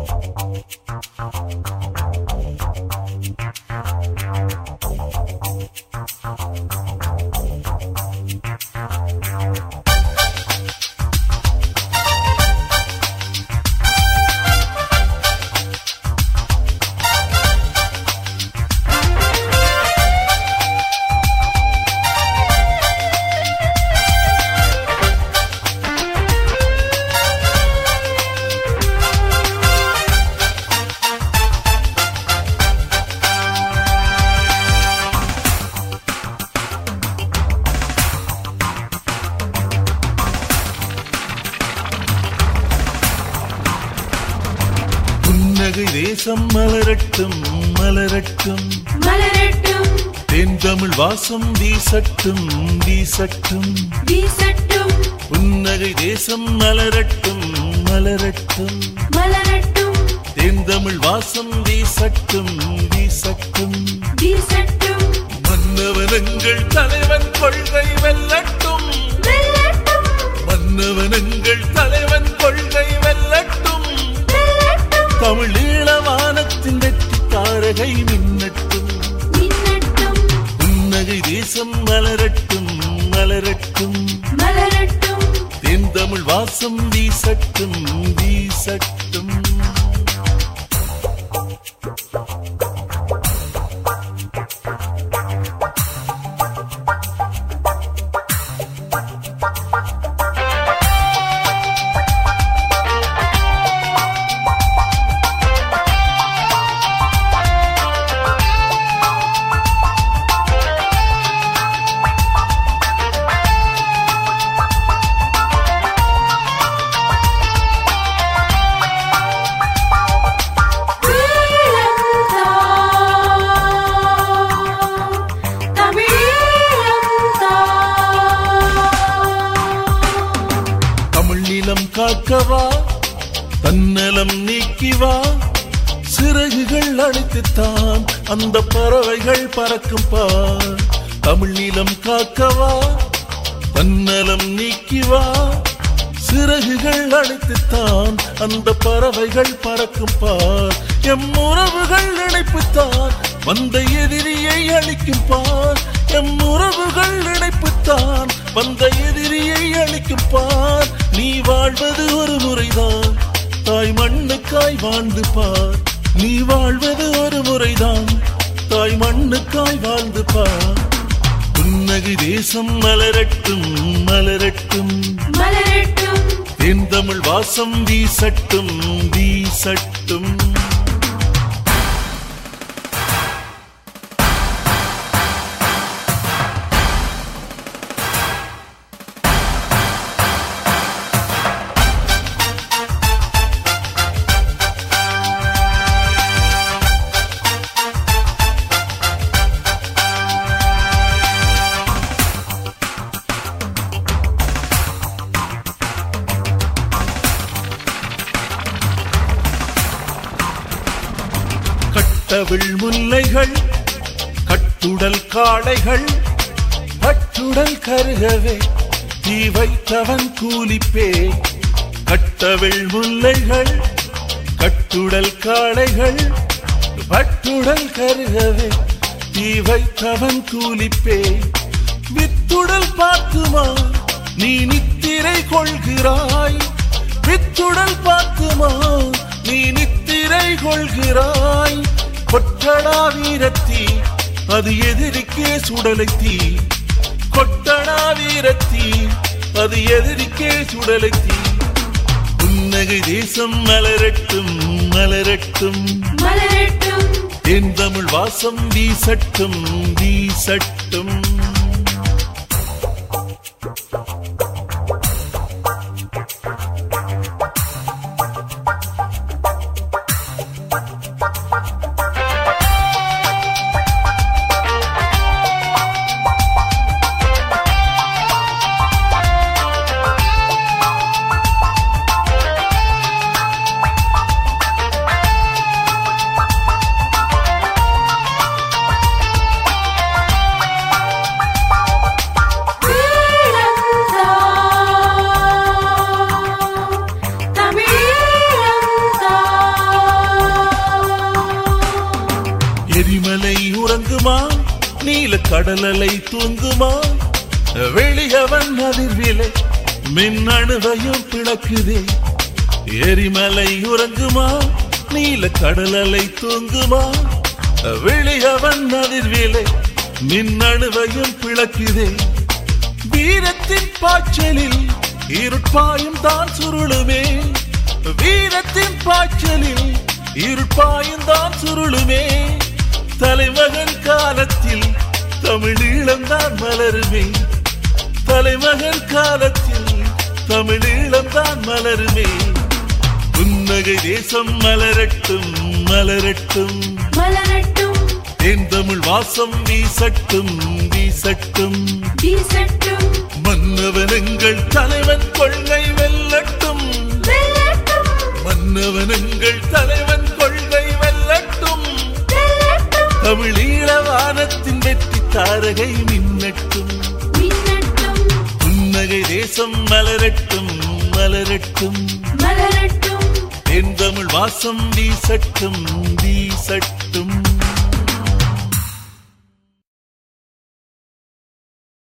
புன்னகை தேசம் மலரட்டும் மலரட்டும் மலரட்டும் தென் தமிழ் வாசம் வீசட்டும் வீசட்டும் வீசட்டும் புன்னகை தேசம் மலரட்டும் மலரட்டும் மலரட்டும் தென் தமிழ் வாசம் வீசட்டும் வீசட்டும் வீசட்டும் மன்னவனங்கள் தலைவன் கொள்கை வெல்லட்டும் வெல்லட்டும் மன்னவனங்கள் தலைவன் கொள்கை வெல்லட்டும் வெல்லட்டும் தமிழ் ஈழவானத்தின் வெற்றி தாரகை மின்னட்டும் மின்னட்டும் புன்னகை தேசம் மலரட்டும் மலரட்டும் மலரட்டும் தென் தமிழ் வாசம் வீசட்டும் வீசட்டும் தமிழ் நிலம் காக்கவா தன்னலம் நீக்கிவா சிறகுகள் அழைத்துத்தான் அந்த பறவைகள் பறக்கும் பார் தமிழ் நிலம் காக்கவா தன்னலம் நீக்கிவா சிறகுகள் அழைத்துத்தான் அந்த பறவைகள் பறக்கும் பார் எம் உறவுகள் நினைப்புத்தான் வந்த எதிரியை அழிக்கும் பார் எம் உறவுகள் நினைப்புத்தான் வந்த எதிரியை அழிக்கும் பார் நீ வாழ்வது ஒரு முறைதான் தாய் மண்ணுக்காய் வாழ்ந்து பார் நீ வாழ்வது ஒரு முறைதான் தாய் மண்ணுக்காய் வாழ்ந்து பார் புன்னகை தேசம் மலரட்டும் மலரட்டும் மலரட்டும் தென் தமிழ் வாசம் வீசட்டும் வீசட்டும் கட்டவிழ் முல்லைகள் கட்டுடல் காளைகள் பட்டுடல் கருகவே தீ வைத்தவன் கூலிப்பே கட்டவிழ் முல்லைகள் கட்டுடல் காளைகள் பட்டுடல் கருகவே தீ வைத்தவன் கூலிப்பே வித்துடல் பார்க்குமா நீ நித்திரை கொள்கிறாய் வித்துடல் பார்க்குமா நீ நித்திரை கொள்கிறாய் கொட்டடா வீரத்தி அது எதிரிக்கே சுடலை தீ கொட்டடா வீரத்தி அது எதிரிக்கே சுடலை தீ புன்னகை தேசம் மலரட்டும் மலரட்டும் மலரட்டும் என் தமிழ் வாசம் வீசட்டும் வீசட்டும் நீல கடலலை தூங்குமா வெளியவன் அதிர்விலை மின்னணுவையும் பிளக்குதே எரிமலை உறங்குமா நீல கடலலை தூங்குமா வெளியவன் அதிர்விலை மின்னணுவையும் பிளக்குதே வீரத்தின் பாய்ச்சலில் இருட்பாயும் தான் சுருளுமே வீரத்தின் பாய்ச்சலில் இருட்பாயும் தான் சுருளுமே தலைமகன் காலத்தில் தமிழீழம் தான் மலருமே தலைமகன் காலத்தில் தமிழீழம் தான் மலருமே புன்னகை தேசம் மலரட்டும் மலரட்டும் மலரட்டும் தேன் தமிழ் வாசம் வீசட்டும் வீசட்டும் வீசட்டும் மன்னவன் எங்கள் தலைவன் கொள்கை வெல்லட்டும் வெல்லட்டும் மன்னவன் எங்கள் தலைவன் கொள்கை வெல்லட்டும் வெல்லட்டும் தமிழீழ வானத்தின் வெற்றி தாரகை மின்னட்டும் மின்னட்டும் புன்னகை தேசம் மலரட்டும் மலரட்டும் மலரட்டும் என் தமிழ் வாசம் வீசட்டும் வீசட்டும்